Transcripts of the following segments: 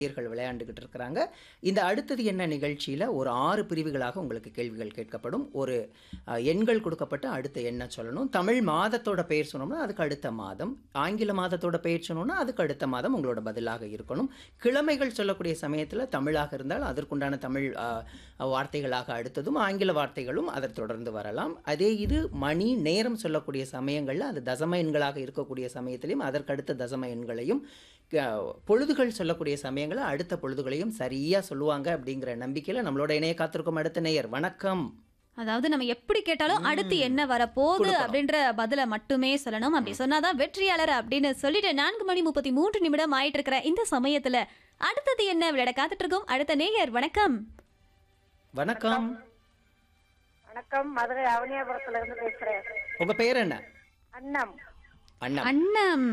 நேயர்கள் விளையாண்டுகிட்டு இருக்கிறாங்க இந்த அடுத்தது என்ன நிகழ்ச்சியில் ஒரு ஆறு பிரிவுகளாக உங்களுக்கு கேள்விகள் கேட்கப்படும் ஒரு அஹ், எண்கள் கொடுக்கப்பட்டு அடுத்த எண்ணை சொல்லணும் தமிழ் மாதத்தோட பெயர் சொன்னோம்னா அதுக்கு அடுத்த மாதம் ஆங்கில மாதத்தோட பெயர் சொன்னோம்னா அதுக்கு அடுத்த மாதம் உங்களோட பதிலாக இருக்கணும் கிழமைகள் சொல்லக்கூடிய சமயத்தில் தமிழாக இருந்தால் அதற்குண்டான தமிழ் அஹ், வார்த்தைகளாக அடுத்ததும் ஆங்கில வார்த்தைகளும் அதை தொடர்ந்து வரலாம் அதே இது மணி நேரம் சொல்லக்கூடிய சமயங்களில் அது தசம எண்களாக இருக்கக்கூடிய சமயத்திலையும் அதற்கடுத்த தசம எண்களையும் க- பொழுதுகள் சொல்லக்கூடிய சமயங்களில் அடுத்த பொழுதுகளையும் சரியாக சொல்லுவாங்க அப்படிங்கிற நம்பிக்கையில் நம்மளோட இணைய காத்திருக்கும் அடுத்த நேயர் வணக்கம் அதாவது நம்ம எப்படி கேட்டாலும் அடுத்து என்ன வரப்போகுது கொடுக்கணும். அப்படின்ற பதில மட்டுமே சொல்லணும் அப்படி சொன்னாதான் வெற்றியாளர் அப்படின்னு சொல்லிட்டு நான்கு மணி முப்பத்தி மூன்று நிமிடம் ஆயிட்டு இருக்கிற இந்த சமயத்துல அடுத்தது என்ன விளையாட காத்துட்டு இருக்கோம் அடுத்த நேயர் வணக்கம் வணக்கம் வணக்கம் மதுரை அவனியாபுரத்துல இருந்து பேசுறேன் உங்க பேர் என்ன அண்ணம் அண்ணா அண்ணம்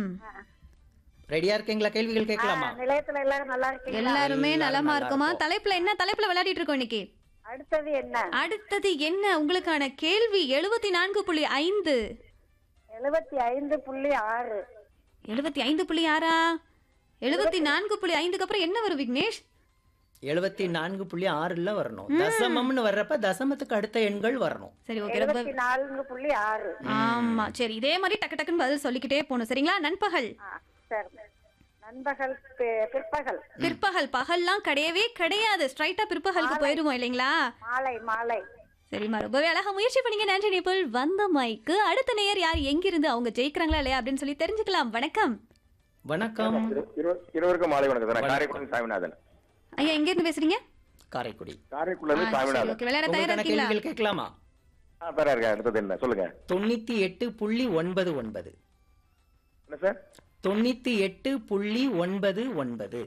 ரெடியா இருக்கீங்களா கேள்விகள் கேட்கலாமா நிலையத்துல எல்லாரும் நல்லா இருக்கீங்களா எல்லாருமே எல்லாரும் நலமா நல்லா இருக்குமா இருக்கோம். தலைப்புல என்ன தலைப்புல விளையாடிட்டு இருக்கோம் இன்னைக்கு அடுத்தது என்ன அடுத்தது என்ன உங்களுக்கான கேள்வி எழுபத்தி நான்கு புள்ளி ஐந்து எழுபத்தி ஐந்து புள்ளி ஆறு எழுபத்தி ஐந்து புள்ளி ஆறா எழுபத்தி நான்கு புள்ளி ஐந்துக்கு அப்புறம் என்ன வரும் விக்னேஷ் எழுபத்தி நான்கு புள்ளி ஆறுல வரணும் தசமம்னு வர்றப்ப தசமத்துக்கு அடுத்த எண்கள் வரணும் சரி ஓகே ரொம்ப எழுபத்தி நான்கு புள்ளி ஆறு ஆமா சரி இதே மாதிரி டக்கு டக்குன்னு பதில் சொல்லிக்கிட்டே போகணும் சரிங்களா நண்பகல் ஆ, சரி நண்பகல் பி- பிற்பகல் பிற்பகல் பகல்லாம் கிடையவே கிடையாது ஸ்ட்ரைட்டா பிற்பகலுக்கு போயிருவோம் இல்லைங்களா மாலை மாலை சரிம்மா ரொம்பவே அழகா முயற்சி பண்ணீங்க நன்றி நிபுள் வந்த மைக்கு அடுத்த நேயர் யார் எங்கிருந்து அவங்க ஜெயிக்கிறாங்களா இல்லையா அப்படின்னு சொல்லி தெரிஞ்சுக்கலாம் வணக்கம் வணக்கம் இரு- இருவருக்கும் மாலை வணக்கம் சார் நான் காரைக்குடி சாமிநாதன் ஐயா எங்க இருந்து பேசுறீங்க காரைக்குடி காரைக்குடில இருந்து சரி சாமிநாதன் ஓகே விளையாட தயாரா உங்களுக்கான இருக்கீங்களா கேள்விகள் கேட்கலாமா ஆ தரா இருக்கேன் அடுத்தது என்ன சொல்லுங்க தொண்ணூத்தி எட்டு புள்ளி ஒன்பது ஒன்பது என்ன சார் தொண்ணூத்தி எட்டு புள்ளி ஒன்பது ஒன்பது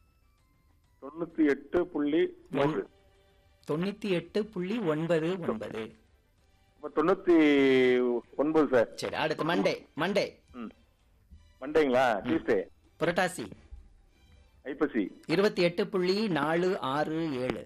தொண்ணூத்தி எட்டு புள்ளி மூன்று தொண்ணூத்தி எட்டு புள்ளி ஒன்பது ஒன்பது இப்ப தொண்ணூத்தி ஒன்பது சார் சரி அடுத்து மண்டே மண்டே ம் மண்டேங்களா டியூஸ்டே புரட்டாசி ஐப்பசி இருபத்தி எட்டு புள்ளி நாலு ஆறு ஏழு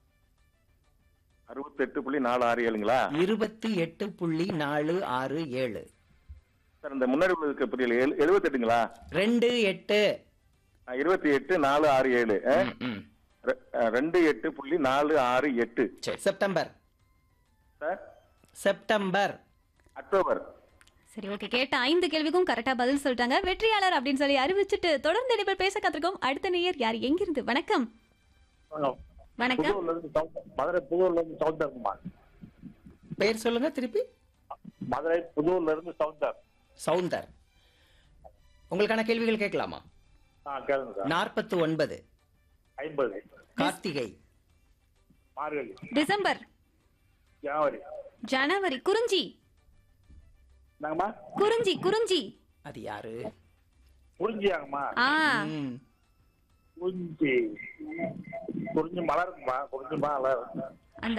அறுபத்தி எட்டு புள்ளி நாலு ஆறு ஏழுங்களா இருபத்தி எட்டு புள்ளி நாலு ஆறு ஏழு சார் இந்த முன்னாடி உள்ளதுக்கு புரியல எழு- எழுபத்தி எட்டுங்களா ரெண்டு எட்டு இருபத்தி எட்டு நாலு ஆறு ஏழு ஆ? ம், ம். ரெ- ஆ, ரெண்டு எட்டு புள்ளி நாலு ஆறு எட்டு சரி செப்டம்பர் சார் செப்டம்பர் அக்டோபர் சரி ஓகே கேட்ட ஐந்து கேள்விக்கும் கரெக்டா பதில் சொல்லிட்டாங்க வெற்றியாளர் அப்படின்னு சொல்லி அறிவிச்சிட்டு தொடர்ந்து இனிமேல் பேச கத்திருக்கோம் அடுத்த நேயர் யார் எங்கிருந்து வணக்கம் வணக்கம் புதூர்ல இருந்து சவுத் மதுரை புதூர்ல இருந்து சவுந்தர் குமார் பேர் சொல்லுங்க திருப்பி மதுரை புதூர்ல இருந்து சவுந்தர் சவுந்தர் உங்களுக்கான கேள்விகள் கேட்கலாமா ஆ கேளுங்க சார் நாற்பத்து ஒன்பது ஐம்பது கார்த்திகை மார்கழி டிசம்பர் ஜனவரி ஜனவரி குறிஞ்சி என்னங்கம்மா குறிஞ்சி குறிஞ்சி அது யாரு குறிஞ்சியாங்கம்மா ஆ ம். குறிஞ்சி குறிஞ்சி மலருங்கம்மா குறிஞ்சி மலர் அந்த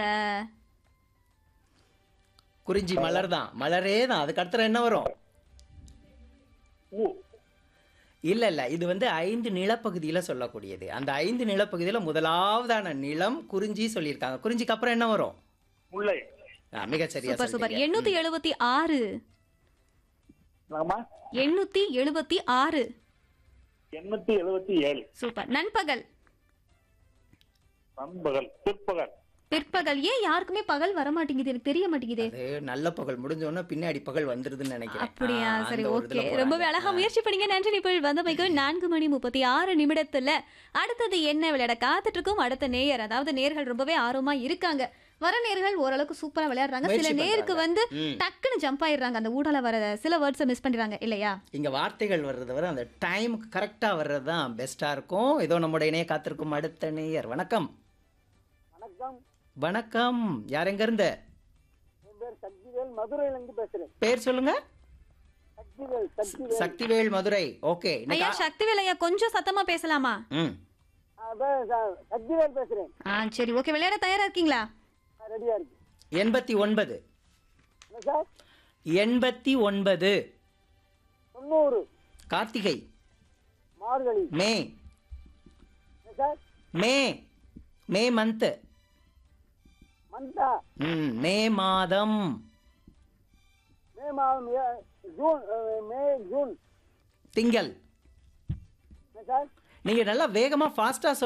குறிஞ்சி மலர் தான் மலரே தான் அதுக்கு அடுத்த என்ன வரும் பூ இல்ல இல்ல இது வந்து ஐந்து நிலப்பகுதியில சொல்லக்கூடியது அந்த ஐந்து நிலப்பகுதியில முதலாவதான நிலம் குறிஞ்சி சொல்லியிருக்காங்க குறிஞ்சிக்கு அப்புறம் என்ன வரும் முல்லை ஆ, மிகச் சரியா சூப்பர் சூப்பர் சொல்றீங்க. எண்ணூத்தி எழுபத்தி ஆறு என்னங்கம்மா எண்ணூத்தி எழுபத்தி ஆறு எண்ணூத்தி எழுபத்தி ஏழு சூப்பர் நண்பகல் நண்பகல் பிற்பகல் பிற்பகல் ஏன் யாருக்குமே பகல் வர மாட்டேங்குது எனக்கு தெரிய மாட்டேங்குதே அது நல்ல பகல் முடிஞ்ச உடனே பின்னாடி பகல் வந்துருதுன்னு நினைக்கிறேன் அப்படியா ஆ, சரி அந்த ஒரு ஓகே இதுல போறாங்க. ரொம்பவே அழகா முயற்சி பண்ணீங்க நன்றி நிபுள் வந்தமைக்கு நான்கு மணி முப்பத்தி ஆறு நிமிடத்துல அடுத்தது என்ன விளையாட காத்துட்டு இருக்கோம் அடுத்த நேயர் அதாவது நேர்கள் ரொம்பவே ஆர்வமா இருக்காங்க வர நேர்கள் ஓரளவுக்கு சூப்பரா விளையாடுறாங்க சில முயற்சி நேருக்கு பண்றாங்க. வந்து ம். டக்குன்னு ஜம்ப் ஆயிடுறாங்க அந்த ஊடால வர சில வேர்ட்ஸை மிஸ் பண்ணிடுறாங்க இல்லையா இங்க வார்த்தைகள் வர்றதை விட அந்த டைமுக்கு கரெக்டா வர்றது தான் பெஸ்டா இருக்கும் ஏதோ நம்முடைய இணைய காத்திருக்கும் அடுத்த நேயர் வணக்கம் வணக்கம் வணக்கம் யார் எங்க இருந்து என் பேர் சக்திவேல் மதுரையில இருந்து பேசுறேன் பேர் சொல்லுங்க சக்திவேல் சக்திவேல் சக்திவேல் மதுரை ஓகே ஐயா சக்திவேல் ஐயா கொஞ்சம் சத்தமா பேசலாமா ம் அதான் ச- சக்திவேல் பேசுறேன் ஆ சரி ஓகே விளையாட தயாரா இருக்கீங்களா ரெடியா இருக்கு எண்பத்தி ஒன்பது என்ன சார் எண்பத்தி ஒன்பது தொண்ணூறு கார்த்திகை மார்கழி மே என்ன சார் மே மே மந்த் மந்தா ம் மே மாதம் மே மாதம் ஏ- ஜூன் அஹ், மே ஜூன் திங்கள் என்ன சார் நீங்க நல்லா வேகமா ஃபாஸ்டா